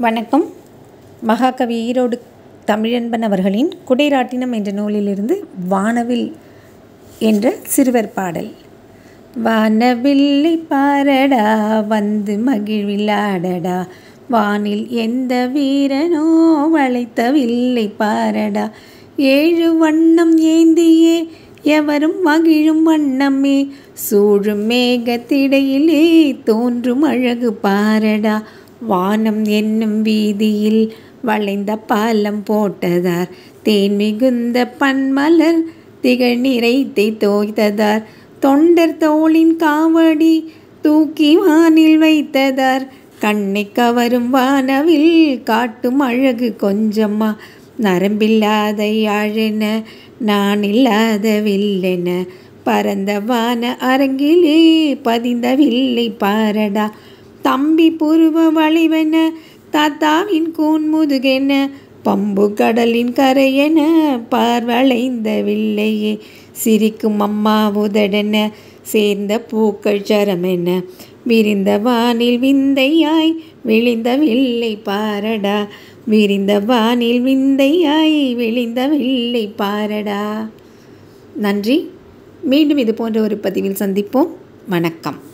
வணக்கம் மகாகவி ஈரோடு தமிழன்பன் அவர்களின் குடைராட்டினம் என்ற நூலிலிருந்து வானவில் என்ற சிறுவர் பாடல் வானவில்லை பாரடா வந்து மகிழ்வில்லாடடா வானில் எந்த வீரனோ வளைத்த வில்லை பாரடா ஏழு வண்ணம் ஏந்தியே எவரும் மகிழும் வண்ணமே சூழும் மேகத்திடையிலே தோன்றும் அழகு பாரடா வானம் என்னும் வீதியில் வளைந்த பாலம் போட்டதார் தேன் மிகுந்த பன்மலர் திகழ் நிறைத்தை தோய்த்ததார் தொண்டர் தோளின் காவடி தூக்கி வானில் வைத்ததார் கண்ணை கவரும் வானவில் காட்டும் அழகு கொஞ்சமா நரம்பில்லாத யாழென நான் இல்லாத வில்லென பரந்த வான அரங்கிலே பதிந்த வில்லை பாரடா தம்பி புருவ வளைவென தாத்தாவின் கூன் முதுகென பம்பு கடலின் கரையென பார்வளைந்த வில்லையே சிரிக்கும் அம்மா உதடென சேர்ந்த பூக்கள் சரமென விரிந்த வானில் விந்தையாய் விழிந்த வில்லை பாரடா விரிந்த வானில் விந்தையாய் விழிந்த வில்லை பாரடா நன்றி மீண்டும் இது போன்ற ஒரு பதிவில் சந்திப்போம் வணக்கம்